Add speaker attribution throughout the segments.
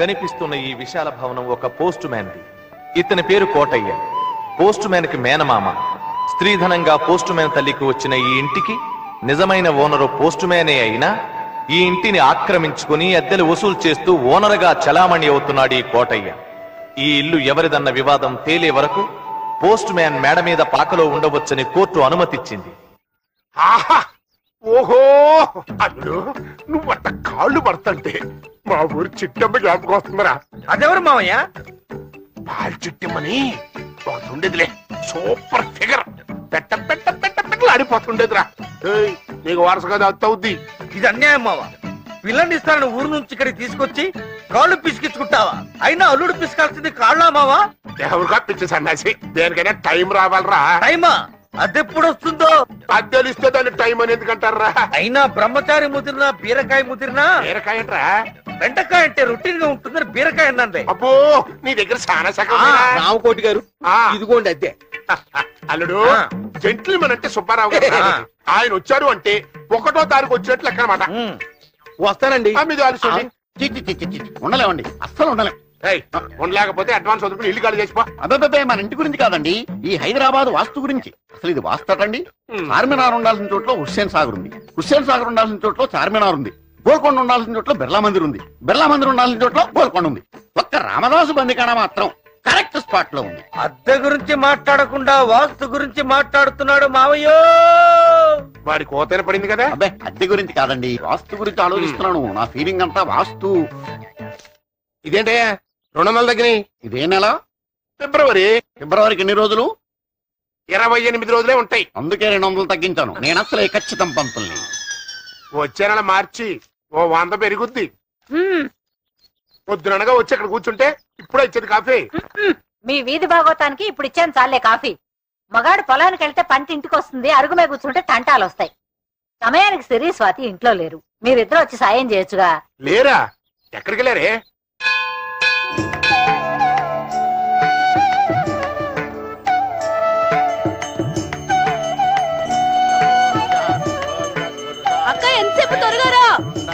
Speaker 1: కనిపిస్తున్న ఈ విశాల భవనం ఒక పోస్ట్ మ్యాన్ది ఇతని పేరు కోటయ్య పోస్ట్ మ్యాన్ కి మేనమామ స్త్రీధనంగా పోస్ట్ మ్యాన్ తల్లికి వచ్చిన ఈ ఇంటికి నిజమైన ఓనరు పోస్ట్ మ్యానే అయినా ఈ ఇంటిని ఆక్రమించుకుని అద్దెలు వసూలు చేస్తూ ఓనరుగా చలామణి అవుతున్నాడు ఈ కోటయ్య ఈ ఇల్లు ఎవరిదన్న వివాదం తేలే వరకు పోస్ట్ మ్యాన్ మేడ మీద పాకలో ఉండవచ్చని కోర్టు అనుమతిచ్చింది
Speaker 2: ఆహా ఓహో అల్లుడు నువ్వు అట్ట కాళ్ళు పడుతుంటే మా ఊరు చిట్టమ్మ జ్ఞాపకం వస్తుందిరా
Speaker 3: అదెవరు మావయ్య
Speaker 2: పాలు చిట్టమ్మని ఉండేదిలే సూపర్ ఫిగర్ పెట్ట పెట్ట పెట్ట పెట్టలు ఆడిపోతుండేదిరా ఏయ్, నీకు వారసుగా అవుద్ది
Speaker 3: ఇది అన్యాయం మావా పిల్లని ఇస్తానని ఊరు నుంచి ఇక్కడికి తీసుకొచ్చి కాళ్ళు పిసికించుకుంటావా అయినా అల్లుడు పిసికాల్సింది కాళ్ళా మావా
Speaker 2: ఎవరికా పిచ్చి సన్నాసి దేనికైనా టైం రావాలరా
Speaker 3: టైమా అదెప్పుడు వస్తుందో
Speaker 2: అది తెలిస్తే దాని టైం అని ఎందుకంటారా
Speaker 3: అయినా బ్రహ్మచారి ముదిరినా బీరకాయ ముదిరినా
Speaker 2: బీరకాయ ఏంట్రా
Speaker 3: బెండకాయ అంటే రొటీన్ గా ఉంటుందని బీరకాయ అన్నానులే
Speaker 2: అబ్బో నీ దగ్గర చాలా సగం
Speaker 4: రామకోటి గారు
Speaker 2: ఆ.
Speaker 4: ఇదిగోండి అద్దె
Speaker 2: అల్లుడు
Speaker 3: ఆ.
Speaker 2: జెంట్లమన్ అంటే సుబ్బారావు గారు
Speaker 3: ఆ.
Speaker 2: ఆయన వచ్చారు అంటే ఒకటో తారీఖు వచ్చినట్లు లెక్క అనమాట
Speaker 3: ఉమ్.
Speaker 4: వస్తానండి
Speaker 2: మీద ఆలస్యం
Speaker 5: చి, చి, చి, చి, చి. ఉండలేమండి అస్సలు ఉండలేం
Speaker 2: ఉండలేకపోతే అడ్వాన్స్ వదులుకుని ఇల్లు ఖాళీ చేసిపో
Speaker 5: అబ్బాబే మన ఇంటి గురించి కాదండి ఈ హైదరాబాద్ వాస్తు గురించి అసలు ఇది వాస్తటండి
Speaker 2: హ్మ్.
Speaker 5: చార్మినార్ ఉండాల్సిన చోట్ల హుస్సేన్ సాగర్ ఉంది హుస్సేన్ సాగర్ ఉండాల్సిన చోట్ల చార్మినార్ ఉంది గోల్కొండ ఉండాల్సిన చోట్ల బిర్లా మందిర్ ఉంది బిర్లా మందిర్ ఉండాల్సిన చోట్ల గోల్కొండ ఉంది ఒక్క రామదాసు బందికాడ మాత్రం కరెక్ట్ స్పాట్ లో ఉంది
Speaker 3: అద్దె గురించి మాట్లాడకుండా వాస్తు గురించి మాట్లాడుతున్నాడు మావయ్యో
Speaker 2: వాడి కోతైన పడింది కదా
Speaker 5: అబ్బే అద్దె గురించి కాదండి వాస్తు గురించి ఆలోచిస్తున్నాను నా ఫీలింగ్ అంతా వాస్తు
Speaker 2: ఇదేంటే రెండు వందల దగ్గర
Speaker 5: ఇదే నెల
Speaker 2: ఫిబ్రవరి
Speaker 5: ఫిబ్రవరికి ఎన్ని రోజులు
Speaker 2: ఇరవై ఎనిమిది రోజులే ఉంటాయి
Speaker 5: అందుకే రెండు వందలు తగ్గించాను నేను అసలే ఖచ్చితం పంపుల్ని
Speaker 2: వచ్చే నెల మార్చి ఓ వంద పెరుగుద్ది పొద్దుననగా వచ్చి అక్కడ కూర్చుంటే ఇప్పుడే ఇచ్చేది కాఫీ
Speaker 6: మీ వీధి భాగవతానికి ఇప్పుడు ఇచ్చాను చాలే కాఫీ మగాడు పొలానికి వెళ్తే పంట ఇంటికి వస్తుంది అరుగు మీద కూర్చుంటే తంటాలు వస్తాయి సమయానికి సిరి స్వాతి ఇంట్లో లేరు మీరిద్దరు వచ్చి సాయం చేయొచ్చుగా
Speaker 2: లేరా ఎక్కడికి లేరే
Speaker 6: అక్క ఎంతసేపు త్వరగా రా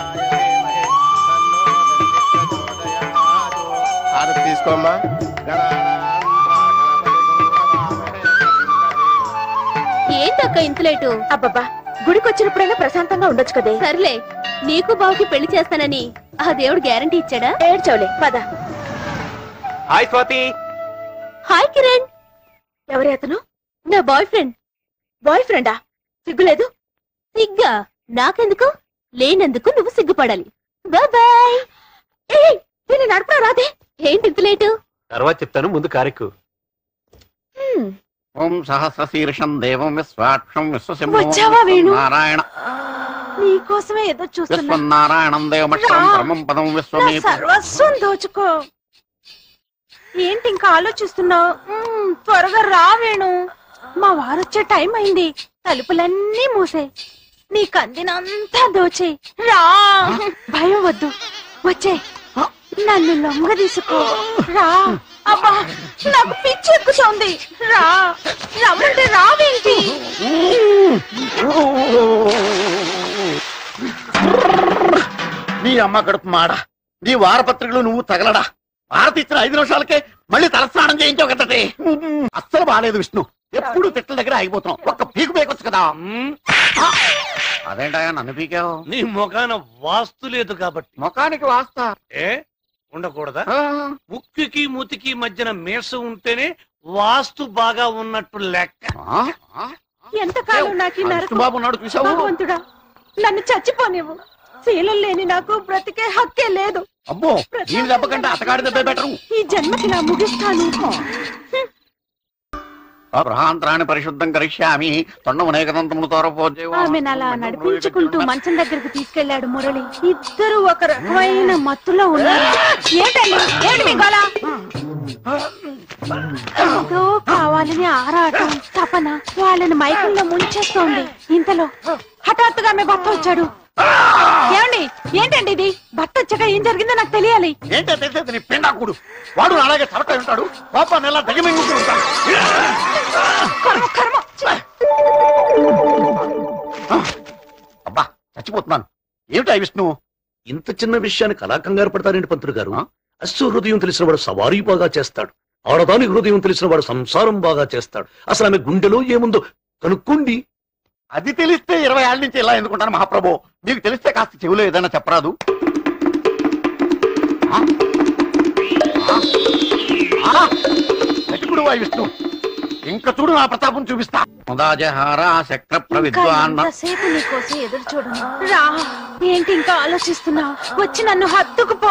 Speaker 2: హారతి తీసుకోమ్మా
Speaker 7: ఏంటక్క ఇంత లేటు
Speaker 6: అబ్బబ్బా గుడికి వచ్చినప్పుడైనా ప్రశాంతంగా ఉండొచ్చు కదే
Speaker 7: సర్లే నీకు బావుకి పెళ్లి చేస్తానని ఆ దేవుడు గ్యారంటీ ఇచ్చాడా
Speaker 6: ఏడ్చోలే పద
Speaker 1: హాయ్ స్వాతి
Speaker 7: హాయ్ కిరణ్
Speaker 6: ఎవరి అతను
Speaker 7: నా బాయ్ ఫ్రెండ్
Speaker 6: బాయ్ ఫ్రెండా సిగ్గులేదు
Speaker 7: సిగ్గా నాకెందుకు లేనందుకు నువ్వు సిగ్గుపడాలి బాయ్
Speaker 6: ఏయ్ దీన్ని నడపరా రాదే
Speaker 7: ఏంటి ఇంత లేటు
Speaker 4: తర్వాత చెప్తాను ముందు కారెక్కు
Speaker 5: ఓం సహస్ర శీర్షం దేవం విశ్వాక్షం
Speaker 6: వచ్చావా వేణు?
Speaker 5: నారాయణ
Speaker 6: నీకోసమే ఏదో చూస్తున్నా
Speaker 5: విశ్వనారాయణం దేవమక్షరం
Speaker 6: రా.
Speaker 5: పరమం పదం
Speaker 6: నా
Speaker 5: విశ్వమే
Speaker 6: సర్వస్వం దోచుకో ఏంటి ఇంకా ఆలోచిస్తున్నావు త్వరగా రా వేణు మా వారొచ్చే టైం అయింది తలుపులన్నీ మూసే నీ కందినంతా దోచే రా భయం వద్దు వచ్చే నన్ను లొంగ తీసుకో రా అబ్బా నాకు పిచ్చి ఎక్కుతోంది రా రమ్మంటే రావేంటి
Speaker 5: నీ అమ్మ కడుపు మాడ నీ వారపత్రికలు నువ్వు తగలడా భారత ఇచ్చిన ఐదు నిమిషాలకే మళ్ళీ తలస్నానం చేయించావు కదటే అస్సలు బాగాలేదు విష్ణు ఎప్పుడు తిట్ల దగ్గర ఆగిపోతున్నావు ఒక్క పీకు పీకొచ్చు కదా అదేంటా నన్ను పీకావు
Speaker 3: నీ ముఖాన వాస్తు లేదు కాబట్టి
Speaker 5: ముఖానికి వాస్తా
Speaker 3: ఏ ఉండకూడదా
Speaker 5: ఆ,
Speaker 3: ముక్కుకి మూతికి మధ్యన మేస ఉంటేనే వాస్తు బాగా ఉన్నట్టు లెక్క
Speaker 5: ఆ, ఆ.
Speaker 6: ఎంతకాలం నాకు ఈ
Speaker 5: ఆ
Speaker 6: నరకం
Speaker 5: విష్ణుబాబు ఉన్నాడు చూసావు
Speaker 6: భగవంతుడా నన్ను చచ్చిపోనివ్వు శీలం లేని నాకు బ్రతికే హక్కే లేదు
Speaker 5: అబ్బో దీని దెబ్బ కంటే అతగాడి దెబ్బే బెటరు
Speaker 6: ఈ జన్మకి నా ముగిస్తాను
Speaker 5: అబ్రహాంతరాన్ని పరిశుద్ధం కరిష్యామి తొండమునేకదంతములు తోరపోజేవో
Speaker 6: ఆమెను అలా నడిపించుకుంటూ మంచం దగ్గరకు తీసుకెళ్లాడు మురళి ఇద్దరు ఒక రకమైన మత్తులో ఉన్నారు ఏంటండి ఏంటి మీ గోల? ఏదో కావాలని ఆరాటం తపన వాళ్ళని మైకంలో ముంచేస్తోంది ఇంతలో హఠాత్తుగా ఆమె భర్త వచ్చాడు ఏమండి ఏంటండి ఇది భర్త వచ్చాక ఏం జరిగిందో నాకు తెలియాలి
Speaker 5: ఏంటో తెలిసేది నీ పిండాకుడు వాడు అలాగే తలకాయ ఉంటాడు పాపాన్ని ఎలా దగమింగుతూ ఉంటాడు
Speaker 6: కర్మ కర్మ ఛీ!
Speaker 5: అబ్బా చచ్చిపోతున్నాను ఏమిటా విష్ణు
Speaker 8: ఇంత చిన్న విషయానికి అలా కంగారు పడతారేంటి పంతులు గారు
Speaker 5: ఆ?
Speaker 8: అశ్వ హృదయం తెలిసిన వాడు సవారీ బాగా చేస్తాడు ఆడదాని హృదయం తెలిసిన వాడు సంసారం బాగా చేస్తాడు అసలు ఆమె గుండెలో ఏముందో కనుక్కోండి
Speaker 5: అది తెలిస్తే ఇరవై ఏళ్ళ నుంచి ఇలా ఎందుకుంటాను మహాప్రభు మీకు తెలిస్తే కాస్త చెవిలో ఏదైనా చెప్పరాదు ఆ? ఆ? ఆ? వెతుకుడు వాయి విష్ణు ఇంకా చూడు నా ప్రతాపం చూపిస్తా ముదాజహార శక్ర
Speaker 6: ఇంకా
Speaker 5: ప్రవిద్వాన్
Speaker 6: ఎంతసేపు నీకోసం ఎదురు చూడను రా ఏంటి ఇంకా ఆలోచిస్తున్నావు వచ్చి నన్ను హత్తుకుపో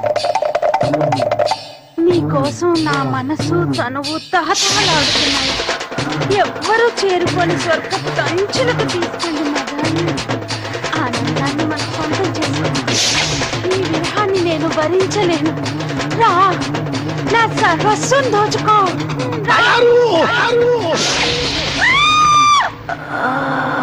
Speaker 6: నీకోసం నా మనసు తనువు తహతహలాడుతున్నాయి ఎవ్వరూ చేరుకొని స్వర్గ కంచులకు తీసుకెళ్ళి మగాన్ని ఆనందాన్ని మన సొంతం చేసుకుంది ఈ విరహాన్ని నేను భరించలేను రా నా సర్వస్వం దోచుకో రా.
Speaker 5: అయ్యారు! అయ్యారు!